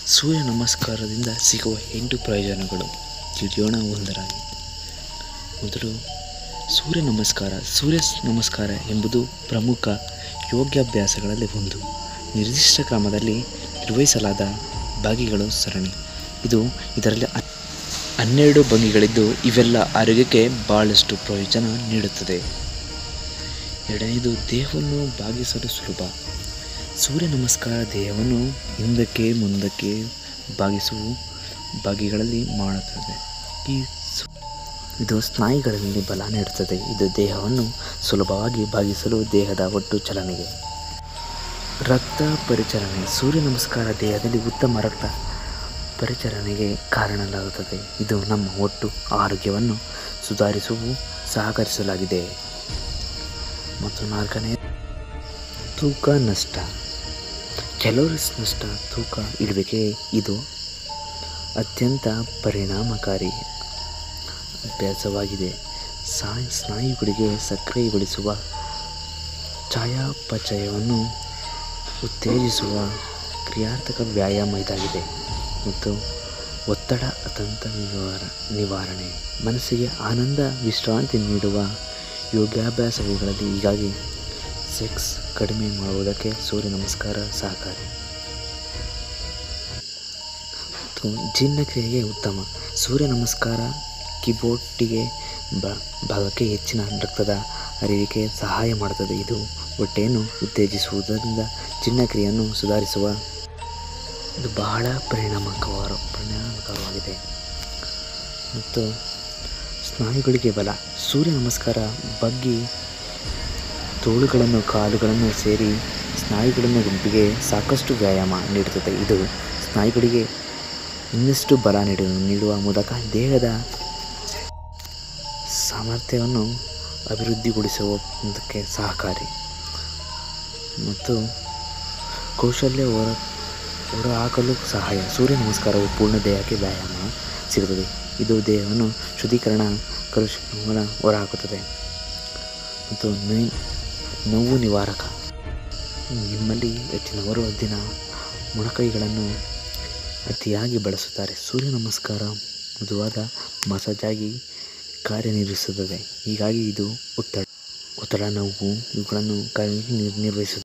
ಸೂರ್ಯ ನಮಸ್ಕಾರದಿಂದ ಸಿಗುವ ಎಂಟು ಪ್ರಯೋಜನಗಳು ತಿಳಿಯೋಣ ಒಂದರಾಗಿ ಮೊದಲು ಸೂರ್ಯ ನಮಸ್ಕಾರ ಸೂರ್ಯ ನಮಸ್ಕಾರ ಎಂಬುದು ಪ್ರಮುಖ ಯೋಗಾಭ್ಯಾಸಗಳಲ್ಲಿ ಒಂದು ನಿರ್ದಿಷ್ಟ ಕ್ರಮದಲ್ಲಿ ನಿರ್ವಹಿಸಲಾದ ಭಾಗಿಗಳು ಸರಣಿ ಇದು ಇದರಲ್ಲಿ ಹತ್- ಹನ್ನೆರಡು ಭಂಗಿಗಳಿದ್ದು ಇವೆಲ್ಲ ಆರೋಗ್ಯಕ್ಕೆ ಬಹಳಷ್ಟು ಪ್ರಯೋಜನ ನೀಡುತ್ತದೆ ಎರಡನೇದು ದೇಹವನ್ನು ಬಾಗಿಸಲು ಸುಲಭ ಸೂರ್ಯ ನಮಸ್ಕಾರ ದೇಹವನ್ನು ಹಿಂದಕ್ಕೆ ಮುಂದಕ್ಕೆ ಬಾಗಿಸುವ ಭಾಗಿಗಳಲ್ಲಿ ಮಾಡುತ್ತದೆ ಈ ಸು- ಇದು ಸ್ನಾಯುಗಳಲ್ಲಿ ಬಲ ನೀಡುತ್ತದೆ ಇದು ದೇಹವನ್ನು ಸುಲಭವಾಗಿ ಬಾಗಿಸಲು ದೇಹದ ಒಟ್ಟು ಚಲನೆಗೆ ರಕ್ತ ಪರಿಚಲನೆ ಸೂರ್ಯ ನಮಸ್ಕಾರ ದೇಹದಲ್ಲಿ ಉತ್ತಮ ರಕ್ತ ಪರಿಚಲನೆಗೆ ಕಾರಣವಾಗುತ್ತದೆ ಇದು ನಮ್ಮ ಒಟ್ಟು ಆರೋಗ್ಯವನ್ನು ಸುಧಾರಿಸುವ ಸಹಕರಿಸಲಾಗಿದೆ ಮತ್ತು ನಾಲ್ಕನೇ ತೂಕ ನಷ್ಟ ಕ್ಯಾಲೋರಿಸ್ ನಷ್ಟ ತೂಕ ಇಡುವಿಕೆ ಇದು ಅತ್ಯಂತ ಪರಿಣಾಮಕಾರಿ ಅಭ್ಯಾಸವಾಗಿದೆ ಸಾ- ಸ್ನಾಯುಗಳಿಗೆ ಸಕ್ರಿಯಗೊಳಿಸುವ ಚಯಾಪಚಯವನ್ನು ಉತ್ತೇಜಿಸುವ ಕ್ರಿಯಾತ್ಮಕ ವ್ಯಾಯಾಮ ಇದಾಗಿದೆ ಮತ್ತು ಒತ್ತಡ ಅತಂತ ನಿವಾರ ನಿವಾರಣೆ ಮನಸ್ಸಿಗೆ ಆನಂದ ವಿಶ್ರಾಂತಿ ನೀಡುವ ಯೋಗಾಭ್ಯಾಸಗಳಲ್ಲಿ ಹೀಗಾಗಿ ಸೆಕ್ಸ್ ಕಡಿಮೆ ಮಾಡುವುದಕ್ಕೆ ಸೂರ್ಯ ನಮಸ್ಕಾರ ಸಹಕಾರಿ ಮತ್ತು ಜೀರ್ಣಕ್ರಿಯೆಗೆ ಉತ್ತಮ ಸೂರ್ಯ ನಮಸ್ಕಾರ ಕಿಬೋಟಿಗೆ ಬ ಭಾಗಕ್ಕೆ ಹೆಚ್ಚಿನ ರಕ್ತದ ಹರಿವಿಗೆ ಸಹಾಯ ಮಾಡುತ್ತದೆ ಇದು ಹೊಟ್ಟೆಯನ್ನು ಉತ್ತೇಜಿಸುವುದರಿಂದ ಜೀರ್ಣಕ್ರಿಯೆಯನ್ನು ಸುಧಾರಿಸುವ ಇದು ಬಹಳ ಪರಿಣಾಮಕಾರ ಪರಿಣಾಮಕಾರವಾಗಿದೆ ಮತ್ತು ಸ್ನಾಯುಗಳಿಗೆ ಬಲ ಸೂರ್ಯ ನಮಸ್ಕಾರ ಬಗ್ಗಿ ತೋಳುಗಳನ್ನು ಕಾಲುಗಳನ್ನು ಸೇರಿ ಸ್ನಾಯುಗಳನ್ನು ಗುಂಪಿಗೆ ಸಾಕಷ್ಟು ವ್ಯಾಯಾಮ ನೀಡುತ್ತದೆ ಇದು ಸ್ನಾಯುಗಳಿಗೆ ಇನ್ನಷ್ಟು ಬಲ ನೀಡುವ ನೀಡುವ ಮೂಲಕ ದೇಹದ ಸಾಮರ್ಥ್ಯವನ್ನು ಅಭಿವೃದ್ಧಿಗೊಳಿಸುವುದಕ್ಕೆ ಸಹಕಾರಿ ಮತ್ತು ಕೌಶಲ್ಯ ಹೊರ ಹೊರಹಾಕಲು ಸಹಾಯ ಸೂರ್ಯ ನಮಸ್ಕಾರವು ಪೂರ್ಣ ದೇಹಕ್ಕೆ ವ್ಯಾಯಾಮ ಸಿಗುತ್ತದೆ ಇದು ದೇಹವನ್ನು ಶುದ್ಧೀಕರಣ ಕಲುಷಿತವನ್ನು ಹೊರಹಾಕುತ್ತದೆ ಮತ್ತು ನೈ- ನೋವು ನಿವಾರಕ ನಿಮ್ಮಲ್ಲಿ ಹೆಚ್ಚಿನವರು ದಿನ ಮೊಣಕೈಗಳನ್ನು ಅತಿಯಾಗಿ ಬಳಸುತ್ತಾರೆ ಸೂರ್ಯ ನಮಸ್ಕಾರ ಮೃದುವಾದ ಮಸಾಜ್ ಆಗಿ ಕಾರ್ಯನಿರ್ವಹಿಸುತ್ತದೆ ಹೀಗಾಗಿ ಇದು ಒತ್ತಡ ಒತ್ತಡ ನೋವು ಇವುಗಳನ್ನು ಕಾರ್ಯ ನಿರ್ವಹಿಸುತ್ತದೆ